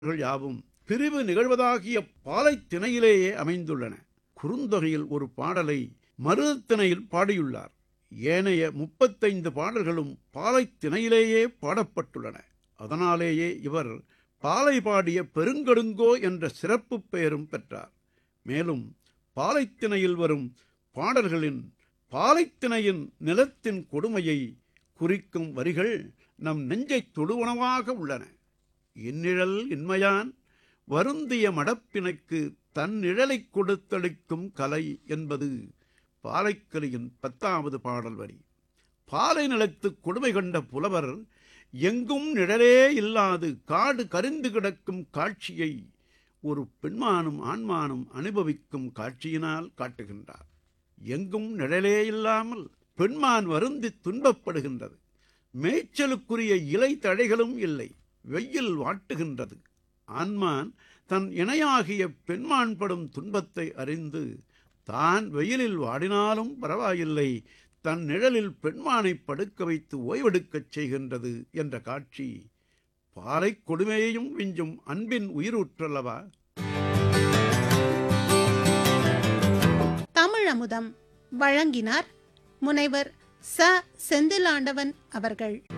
பாடல்கள் யாவும் பிரிவு நிகழ்வதாகிய பாலைத் திணையிலேயே அமைந்துள்ளன குறுந்தொகையில் ஒரு பாடலை மருதத்திணையில் பாடியுள்ளார் ஏனைய முப்பத்தைந்து பாடல்களும் பாலைத் திணையிலேயே பாடப்பட்டுள்ளன அதனாலேயே இவர் பாலை பாடிய பெருங்கடுங்கோ என்ற சிறப்பு பெயரும் பெற்றார் மேலும் பாலைத்திணையில் வரும் பாடல்களின் பாலைத்திணையின் நிலத்தின் கொடுமையை குறிக்கும் வரிகள் நம் நெஞ்சைத் தொடுவனவாக உள்ளன இந்நிழல் இன்மையான் வருந்திய மடப்பினைக்கு தன் நிழலைக் கொடுத்தளிக்கும் கலை என்பது பாலைக்கலியின் பத்தாவது பாடல் வரி பாலை நிலத்துக் கொடுமை கண்ட புலவர் எங்கும் நிழலே இல்லாது காடு கரிந்து கிடக்கும் காட்சியை ஒரு பெண்மானும் ஆண்மானும் அனுபவிக்கும் காட்சியினால் காட்டுகின்றார் எங்கும் நிழலே இல்லாமல் பெண்மான் வருந்தி துன்பப்படுகின்றது மேய்ச்சலுக்குரிய இலை தழைகளும் இல்லை வெயில் வாட்டுகின்றது ஆண்மான் தன் இணையாகிய பெண்மான் படும் துன்பத்தை அறிந்து தான் வெயிலில் வாடினாலும் பரவாயில்லை தன் நிழலில் பெண்மானை படுக்க வைத்து ஓய்வெடுக்கச் செய்கின்றது என்ற காட்சி பாலை கொடுமையையும் விஞ்சும் அன்பின் உயிரூற்றல்லவா தமிழமுதம் வழங்கினார் முனைவர் ச செந்திலாண்டவன் அவர்கள்